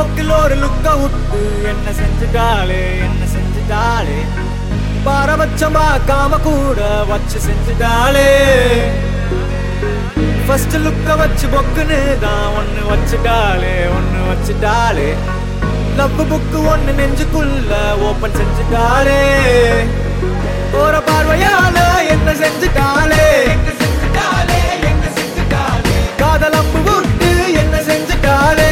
போக்கில் ஒரு லுக்க விட்டு என்ன செஞ்சுட்டாளே என்ன செஞ்சுட்டாளே பாரபட்சம் பார்க்காம கூட வச்சு செஞ்சுட்டாளே ஃபர்ஸ்ட் லுக்க வச்சு பொக்குன்னு தான் ஒன்னு வச்சுட்டாளே ஒன்னு வச்சுட்டாளே லவ் புக்கு ஒன்னு நெஞ்சுக்குள்ள ஓபன் செஞ்சுட்டாளே போற பார்வையால என்ன செஞ்சுட்டாளே காதல் அம்பு விட்டு என்ன செஞ்சுட்டாளே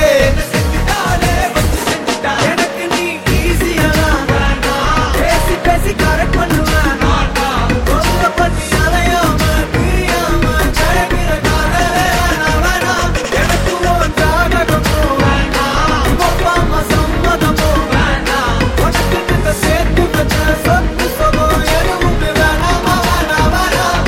எனக்கு நீ easy-ஆ தான் வேண்டாம். பேசி பேசி correct பண்ணுவேன். ரொம்ப பண்ணி அலையாம, பிரியாம, கிடைக்கிற காதலே வேணாம், வேணாம். எனக்கு உன் ஜாதகமும் வேண்டாம். அப்பா அம்மா சம்மதமும் வேண்டாம். உனக்கு இந்த சேர்த்து வச்ச சொத்து சுகம் எதுவுமே வேணாமா, வேணாம், வேணாம்.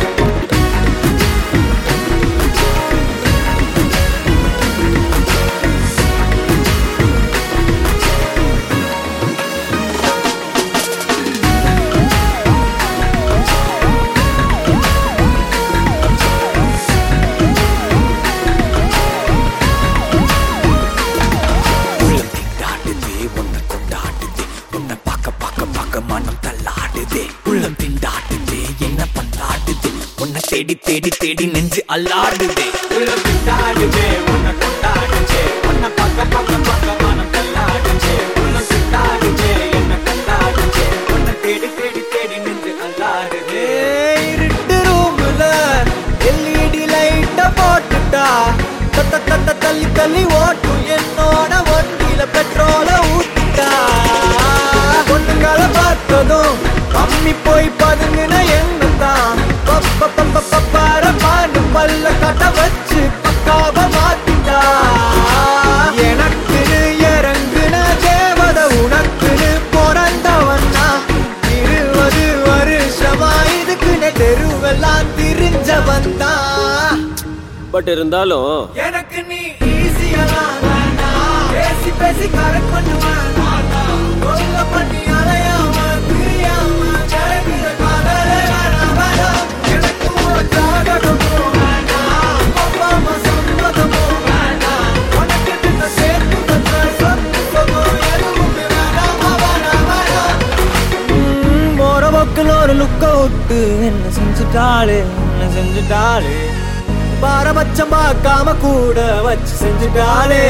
உள்ளம் திண்டாடுதே உன்னை கொண்டாடுதே உன்னை பார்க்க பார்க்க பார்க்க மனம் தள்ளாடுதே உள்ளம் திண்டாடுதே என்ன பண்ணாடுதே உன்னை தேடி தேடி தேடி நெஞ்சு அல்லாடுதே உள்ளம் திண்டாடுதே, உன்னை கொண்டாடுதே. உன்னை பார்க்க பார்க்க பார்க்க மனம் தள்ளாடுதே. உள்ளம் திண்டாடுதே, என்னை கொண்டாடுதே. உன்னை தேடி தேடி தேடி நின்று அல்லாடுதே. இருட்டு roomல LED light அ போட்டுட்டா. தத்த தத்த தள்ளி தள்ளி ஓட்டும் என்னோட வண்டியில பெட்ரோல ஊத்திட்டா பொண்ணுங்களை பார்த்ததும் அம்மி போய் பதுங்கின எண்ணத்தான் பப்ப பப்ப பப்பார பாண்டு பல்ல கட்ட வச்சு பக்காவ மாத்திட்டா எனக்குன்னு இறங்குன தேவத உனக்குன்னு பிறந்தவன்னா இருபது வருஷமா இதுக்குன்னு தெருவெல்லாம் திரிஞ்சவன் தான் பட் இருந்தாலும் எனக்கு நீ ஈஸியெல்லாம் வேண்டாம் பேசி பேசி கரெக்ட் பண்ணுவேன் கொல்ல பண்ணி அலையாம பிரியாம கிடைக்கிற காதலே வேணாம் வேணாம் எனக்கு ஒரு ஜாதகமும் வேண்டாம் அப்பா அம்மா சம்மதமும் வேண்டாம் உனக்கு இந்த சேர்த்து வச்ச சொத்து சுகம் எதுவுமே வேணாமா வேணாம் வேணாம் போற பக்கில் ஒரு லுக்க விட்டு என்ன செஞ்சுட்டாளே என்ன செஞ்சுட்டாளே பாரபட்சம் பார்க்காம கூட வச்சு செஞ்சுட்டாளே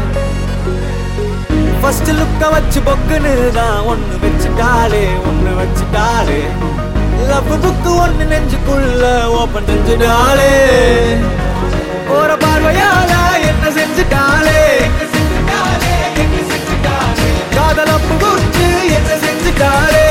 ஃபர்ஸ்ட் லுக்க வச்சு பொக்குன்னு தான் ஒண்ணு வச்சுட்டாளே ஒண்ணு வச்சுட்டாளே லவ் புக்கு ஒண்ணு நெஞ்சுக்குள்ள ஓபன் செஞ்சுட்டாளே போற பார்வையால என்ன செஞ்சுட்டாளே காதல் அப்பு குடிச்சு என்ன செஞ்சுட்டாளே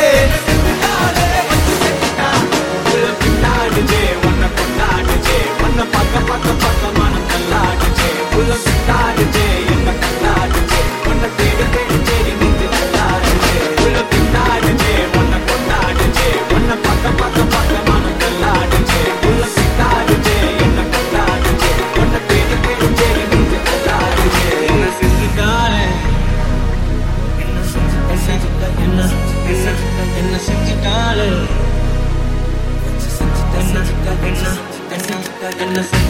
உள்ளம் திண்டாடுதே, உன்னை கொண்டாடுதே. உன்னை பார்க்க பார்க்க பார்க்க மனம் தள்ளாடுதே. உள்ளம் திண்டாடுதே, என்னை கொண்டாடுதே. உன்னை தேடி தேடி தேடி நெஞ்சு தள்ளாடுதே. உள்ளம் திண்டாடுதே, உன்னை கொண்டாடுதே. உன்னை பார்க்க பார்க்க பார்க்க மனம் தள்ளாடுதே. உள்ளம் திண்டாடுதே, என்னை கொண்டாடுதே. உன்னை தேடி தேடி தேடி நெஞ்சு தள்ளாடுதே. என்ன செஞ்சுட்டாளே? என்ன செஞ்சுட்டா, செஞ்சுட்டா, என்ன என்ன என்ன செஞ்சுட்டாளே என்ன என்ன என்ன என்ன